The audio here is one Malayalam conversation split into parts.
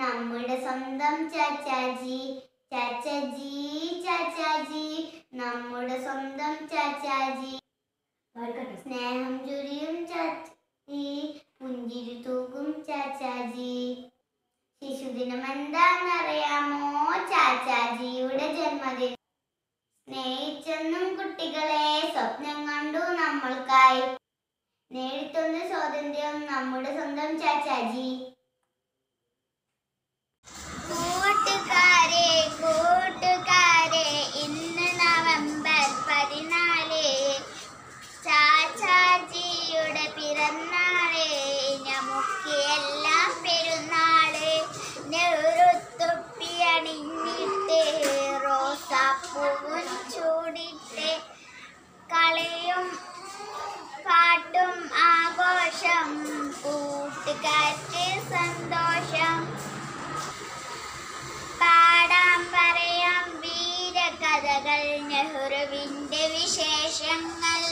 നമ്മുടെ സ്വന്തം ചാച്ചാജി ചാച്ചാജി ചാച്ചാജി നമ്മുടെ സ്വന്തം ചാച്ചാജി സ്നേഹം ചൊരിയും ചാച്ചി പുഞ്ചിരി തൂക്കും ചാച്ചാജി ശിശുദിനം എന്താണെന്നറിയാമോ ചാച്ചാജിയുടെ ജന്മദിനം സ്നേഹിച്ചെന്നും കുട്ടികളെ സ്വപ്നം കണ്ടു നമ്മൾക്കായി നേടിത്തന്ന സ്വാതന്ത്ര്യം നമ്മുടെ സ്വന്തം ചാച്ചാജി കൂട്ടുകാരെ കൂട്ടുകാരെ ഇന്ന് നവംബർ പതിനാല് ചാച്ചാജിയുടെ പിറന്നാള് നമുക്ക് എല്ലാം പെരുന്നാള് നെറുത്തൊപ്പി അണിഞ്ഞിട്ട് റോസാപ്പൂവും ചൂടിട്ട് കളിയും പാട്ടും ആഘോഷം കൂട്ടുകാർക്ക് സന്തോഷം പാടാം പറയാം വീരകഥകൾ നെഹ്റുവിന്റെ വിശേഷങ്ങൾ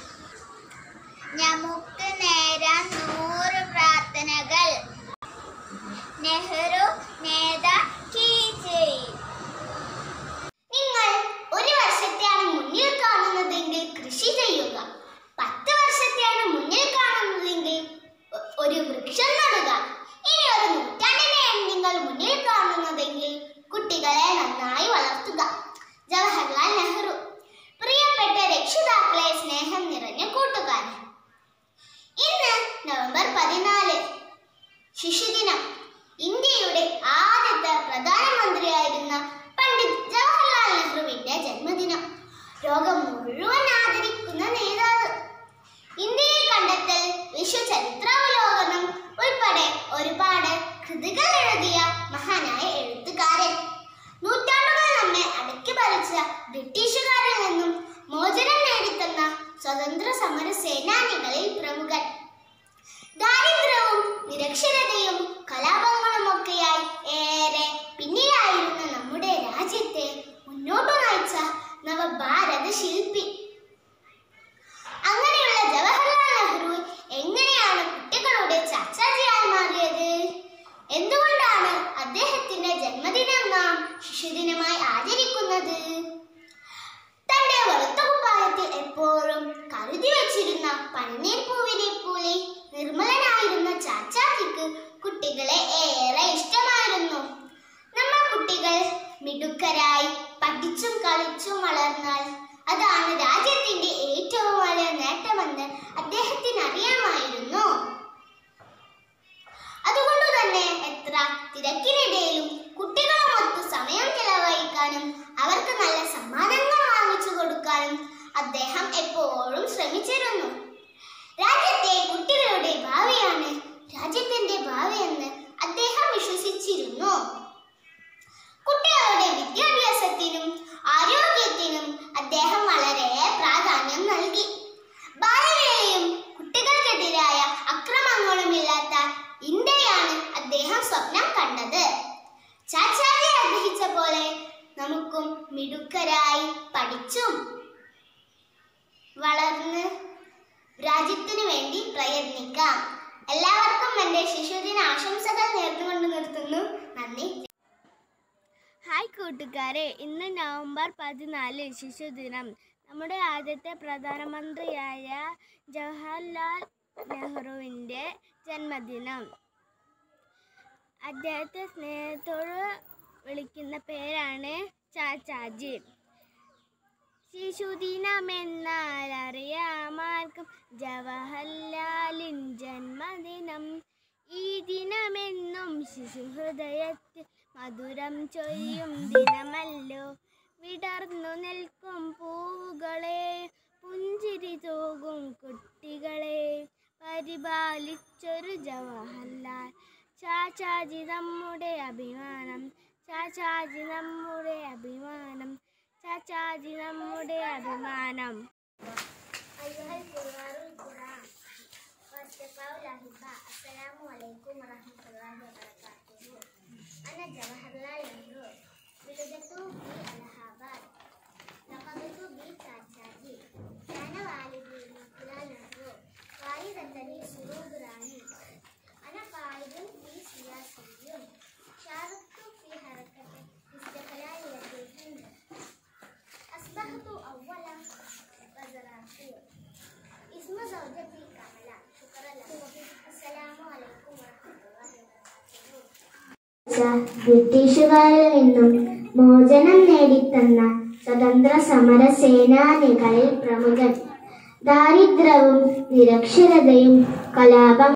നമുക്ക് നേരാം നൂറ് പ്രാർത്ഥനകൾ നെഹ്റു നേതാ കീ ജയ് നിങ്ങൾ ഒരു വർഷത്തെയാണ് മുന്നിൽ കാണുന്നതെങ്കിൽ കൃഷി ചെയ്യുക പത്ത് വർഷത്തെയാണ് മുന്നിൽ കാണുന്നതെങ്കിൽ ഒ- ഒരു വൃക്ഷം നടുക ഇനി ഒരു നൂറ്റാണ്ടിനെയാണ് നിങ്ങൾ മുന്നിൽ കാണുന്നതെങ്കിൽ കുട്ടികളെ നന്നായി വളർത്തുക ജവഹർലാൽ നെഹ്റു പ്രിയപ്പെട്ട രക്ഷിതാക്കളെ സ്നേഹം നിറഞ്ഞ കൂട്ടുകാരൻ ഇന്ന് നവംബർ പതിനാല് ശിശുദിനം ഇന്ത്യയുടെ ആദ്യത്തെ പ്രധാനമന്ത്രിയായിരുന്ന പണ്ഡിറ്റ് ജവഹർലാൽ നെഹ്റുവിന്റെ ജന്മദിനം ലോകം മുഴുവൻ ആദരിക്കുന്ന നേതാവ് ഇന്ത്യയെ കണ്ടെത്തൽ വിശ്വചരിത്രാവലോകനം ഉൾപ്പെടെ ഒരുപാട് കൃതികൾ എഴുതിയ മഹാനായ എഴുത്തുകാരൻ നൂറ്റാണ്ടുകൾ നമ്മെ അടക്കി ഭരിച്ച ബ്രിട്ടീഷുകാരിൽ നിന്നും മോചനം നേടിത്തന്ന സ്വതന്ത്ര സമര സേനാനികളിൽ പ്രമുഖൻ ദാരിദ്ര്യവും നിരക്ഷരതയും കലാപങ്ങളുമൊക്കെയായി ഏറെ പിന്നിലായിരുന്ന നമ്മുടെ രാജ്യത്തെ മുന്നോട്ടു നയിച്ച നവഭാരത ശില്പി അങ്ങനെയുള്ള ജവഹർലാൽ നെഹ്റു എങ്ങനെയാണ് കുട്ടികളുടെ ചർച്ചാജിയായി മാറിയത് എന്തുകൊണ്ടാണ് അദ്ദേഹത്തിന്റെ ജന്മദിനം നാം ശിശുദിനമായി ആചരിക്കുന്നത് തന്റെ വെളുത്ത കുപ്പായത്തിൽ എപ്പോഴും കരുതി വെച്ചിരുന്ന പനിനീർ പൂവിനെ പോലെ നിർമ്മലനായിരുന്ന ചാച്ചാജിക്ക് കുട്ടികളെ ഏറെ ഇഷ്ടമായിരുന്നു നമ്മൾ കുട്ടികൾ മിടുക്കരായി പഠിച്ചും കളിച്ചും വളർന്നാൽ അതാണ് രാജ്യത്തിന്റെ ഏറ്റവും വലിയ നേട്ടമെന്ന് അദ്ദേഹത്തിന് അറിയാമായിരുന്നു അതുകൊണ്ട് തന്നെ എത്ര തിരക്കിനിടയിലും കുട്ടികളുമൊത്ത് സമയം ചെലവഴിക്കാനും അവർക്ക് നല്ല സമ്മാനങ്ങൾ വാങ്ങിച്ചു കൊടുക്കാനും അദ്ദേഹം എപ്പോഴും ശ്രമിച്ചിരുന്നു രാജ്യത്തെ കുട്ടികളുടെ ഭാവിയാണ് രാജ്യത്തിന്റെ ഭാവിയെന്ന് അദ്ദേഹം വിശ്വസിച്ചിരുന്നു കുട്ടികളുടെ വിദ്യാഭ്യാസത്തിനും ആരോഗ്യത്തിനും അദ്ദേഹം വളരെ പ്രാധാന്യം നൽകി ബാലവേലയും കുട്ടികൾക്കെതിരായ അക്രമങ്ങളുമില്ലാത്ത ഇന്ത്യയാണ് അദ്ദേഹം സ്വപ്നം കണ്ടത് ചാച്ചാജി ആഗ്രഹിച്ച പോലെ നമുക്കും മിടുക്കരായി പഠിച്ചും വളർന്ന് രാജ്യത്തിനു വേണ്ടി പ്രയത്നിക്കാം എല്ലാവർക്കും എൻ്റെ ശിശുദിന ആശംസകൾ നേർന്നുകൊണ്ട് നിർത്തുന്നു നന്ദി ഹായ് കൂട്ടുകാരെ ഇന്ന് നവംബർ പതിനാല് ശിശുദിനം നമ്മുടെ ആദ്യത്തെ പ്രധാനമന്ത്രിയായ ജവഹർലാൽ നെഹ്റുവിൻ്റെ ജന്മദിനം അദ്ദേഹത്തെ സ്നേഹത്തോട് വിളിക്കുന്ന പേരാണ് ചാച്ചാജി ശിശുദിനമെന്നാൽ അറിയാമാർക്കും ജവഹർലാലിൻ ജന്മദിനം ഈ ദിനമെന്നും ശിശുഹൃദയത്തിൽ മധുരം ചൊരിയും ദിനമല്ലോ വിടർന്നു നിൽക്കും പൂവുകളെ പുഞ്ചിരി തൂകും കുട്ടികളെ പരിപാലിച്ചൊരു ജവഹർലാൽ ചാച്ചാജി നമ്മുടെ അഭിമാനം ചാച്ചാജി നമ്മുടെ അഭിമാനം ചാച്ചാജി നമ്മുടെ അഭിമാനം أيها القرار الكرام والصفاء الأحباء السلام عليكم ورحمة الله وبركاته أنا جواهرلال نهرو ولدت بألهاباد لقبت بتاتشاجي كان والدي مقلال نهرو والدتني سرور راني أنا قائد في سياسي ഭരിച്ച ബ്രിട്ടീഷുകാരിൽ നിന്നും മോചനം നേടിത്തന്ന സ്വതന്ത്ര സമര സേനാനികളിൽ പ്രമുഖൻ ദാരിദ്ര്യവും നിരക്ഷരതയും കലാപം